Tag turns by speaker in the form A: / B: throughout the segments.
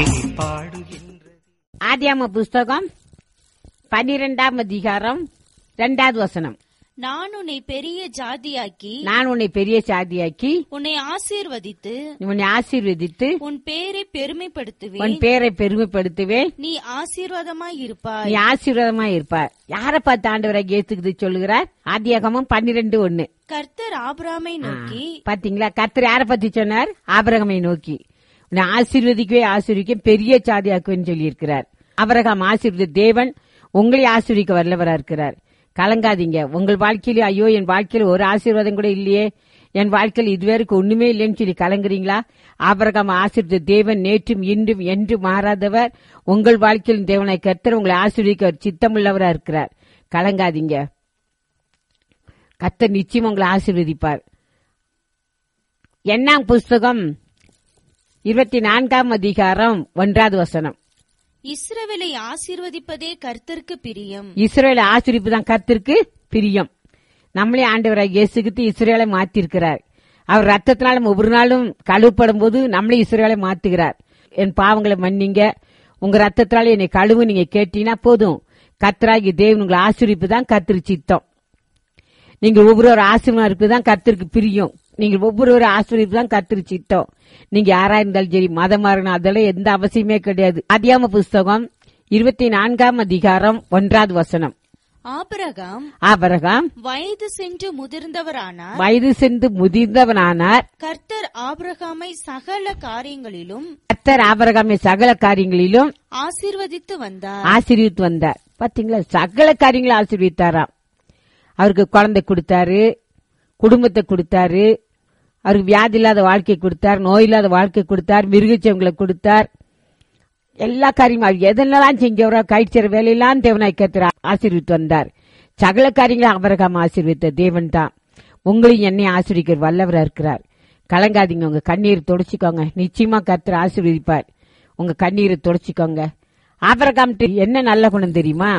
A: பாடுகின்றது
B: ஆதியாம புஸ்தகம் பனிரெண்டாம் அதிகாரம் இரண்டாவது வசனம்
C: நான் உன்னை பெரிய ஜாதியாக்கி
B: நான் உன்னை பெரிய சாதியாக்கி
C: உன்னை ஆசீர்வதித்து
B: உன்னை ஆசீர்வதித்து
C: உன் பேரை
B: உன்
C: பெருமைப்படுத்துவேன்
B: பேரை பெருமைப்படுத்துவேன்
C: நீ ஆசீர்வாதமாய்
B: நீ
C: இருப்பாய்
B: ஆசீர்வாதமா இருப்பார் யாரை பார்த்து ஆண்டவராக இயேசுக்குது சொல்லுகிறார் ஆதியாகமம் பன்னிரெண்டு ஒண்ணு
C: கர்த்தர் ஆபிராமை நோக்கி
B: பாத்தீங்களா கர்த்தர் யாரை பத்தி சொன்னார் ஆபரகமை நோக்கி உன்னை ஆசீர்வதிக்கவே ஆசீர்வதிக்க பெரிய சாதியாக்குவேன்னு சொல்லியிருக்கிறார் ஆபரகம் ஆசீர்வதி தேவன் உங்களை ஆசீர்வதிக்க வல்லவரா இருக்கிறார் கலங்காதீங்க உங்கள் வாழ்க்கையில ஐயோ என் வாழ்க்கையில ஒரு ஆசீர்வாதம் கூட இல்லையே என் வாழ்க்கையில் இதுவரைக்கும் ஒண்ணுமே இல்லைன்னு சொல்லி கலங்குறீங்களா ஆபரகம் ஆசீர்வதி தேவன் நேற்றும் இன்றும் என்று மாறாதவர் உங்கள் வாழ்க்கையில் தேவனை கர்த்தர் உங்களை ஆசீர்வதிக்க அவர் சித்தமுள்ளவரா இருக்கிறார் கலங்காதீங்க கர்த்தர் நிச்சயம் உங்களை ஆசீர்வதிப்பார் என்ன புஸ்தகம் இருபத்தி நான்காம் அதிகாரம் ஒன்றாவது வசனம்
C: இஸ்ரவேலை ஆசீர்வதிப்பதே கர்த்தருக்கு பிரியம்
B: இஸ்ரேல் ஆசிரிப்பு தான் கர்த்தருக்கு பிரியம் நம்மளே ஆண்டவராக இயேசுகிட்டு இஸ்ரேலை மாத்திருக்கிறார் அவர் ரத்தத்தினால ஒவ்வொரு நாளும் கழுவப்படும் போது நம்மளே இஸ்ரேலை மாத்துகிறார் என் பாவங்களை மன்னிங்க உங்க ரத்தத்தினால என்னை கழுவு நீங்க கேட்டீங்கன்னா போதும் கர்த்தராகி தேவன் உங்களை ஆசிரிப்பு தான் கர்த்தர் சித்தம் நீங்க ஒவ்வொரு ஆசீர்வாதம் தான் கர்த்தருக்கு பிரியும் நீங்க ஒவ்வொரு ஆசிரியப்பு தான் கர்த்தர் சித்தம் நீங்க யாரா இருந்தாலும் சரி மதமா இருக்கணும் அதெல்லாம் எந்த அவசியமே கிடையாது அதியாம புஸ்தகம் இருபத்தி நான்காம் அதிகாரம் ஒன்றாவது வசனம்
C: ஆபிரகாம்
B: ஆபரகாம்
C: வயது சென்று முதிர்ந்தவரானார்
B: வயது சென்று முதிர்ந்தவனானார்
C: கர்த்தர் ஆபிரகாமை சகல காரியங்களிலும்
B: கர்த்தர் ஆபரகாமை சகல காரியங்களிலும்
C: ஆசீர்வதித்து வந்தார்
B: ஆசீர்வித்து வந்தார் பாத்தீங்களா சகல காரியங்களும் ஆசீர்வித்தாராம் அவருக்கு குழந்தை கொடுத்தாரு குடும்பத்தை கொடுத்தாரு அவருக்கு வியாதி இல்லாத வாழ்க்கை கொடுத்தார் நோய் இல்லாத வாழ்க்கை கொடுத்தார் மிருகச்சவங்களை கொடுத்தார் எல்லா காரியமும் அவர் எதெல்லாம் செஞ்சவரோ கைச்சற வேலையெல்லாம் தேவனாய் கத்திர ஆசீர்வித்து வந்தார் சகல காரியங்களும் அபரகாம் ஆசீர்வித்த தேவன் தான் உங்களையும் என்னை ஆசீர்விக்கிற வல்லவரா இருக்கிறார் கலங்காதீங்க உங்க கண்ணீர் தொடச்சிக்கோங்க நிச்சயமா கர்த்தர் ஆசீர்வதிப்பார் உங்க கண்ணீரை தொடச்சிக்கோங்க ஆபரகாம் என்ன நல்ல குணம் தெரியுமா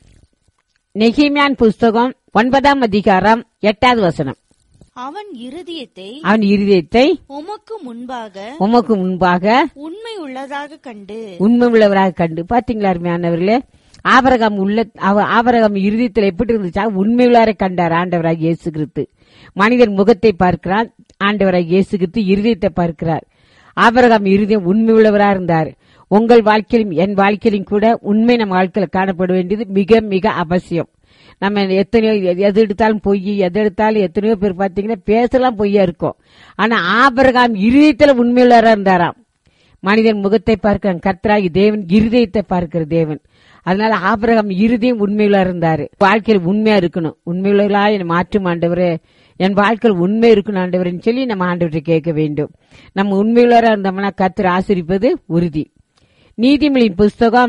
B: நெகிமியான் புஸ்தகம் ஒன்பதாம் அதிகாரம் எட்டாவது வசனம்
C: அவன் இருதயத்தை
B: அவன் இருதயத்தை
C: உமக்கு முன்பாக
B: உமக்கு முன்பாக
C: உண்மை உள்ளதாக கண்டு
B: உண்மை உள்ளவராக கண்டு பாத்தீங்களா அருமையானவர்களே ஆபரகம் உள்ள அவ- ஆபரகம் இருதயத்தில் எப்படி இருந்துச்சா உண்மை உள்ளவரை கண்டார் ஆண்டவராக இயேசு கிறிஸ்து மனிதன் முகத்தை பார்க்கிறான் ஆண்டவராக இயேசு கிறிஸ்து இருதயத்தை பார்க்கிறார் ஆபரகம் இருதயம் உண்மை உள்ளவராக இருந்தார் உங்கள் வாழ்க்கையிலும் என் வாழ்க்கையிலும் கூட உண்மை நம்ம வாழ்க்கையில காணப்பட வேண்டியது மிக மிக அவசியம் நம்ம எத்தனையோ எது எது எடுத்தாலும் பொய் எது எடுத்தாலும் எத்தனையோ பேர் பாத்தீங்கன்னா பேசலாம் பொய்யா இருக்கும் ஆனா ஆபரகாம் இருதயத்துல உண்மையுள்ளவரா இருந்தாராம் மனிதன் முகத்தை பார்க்கிறான் கர்த்தராகி தேவன் இருதயத்தை பார்க்கிற தேவன் அதனால ஆபிரகாம் இருதயம் உண்மையுள்ள இருந்தாரு வாழ்க்கையில் உண்மையா இருக்கணும் உண்மையுள்ளா என்னை மாற்றும் ஆண்டவரே என் வாழ்க்கையில் உண்மை இருக்கணும் ஆண்டவரேன்னு சொல்லி நம்ம ஆண்டவரை கேட்க வேண்டும் நம்ம உண்மையுள்ளவரா இருந்தோம்னா கர்த்தர் ஆசிரிப்பது உறுதி நீதிமொழியின் புஸ்தகம்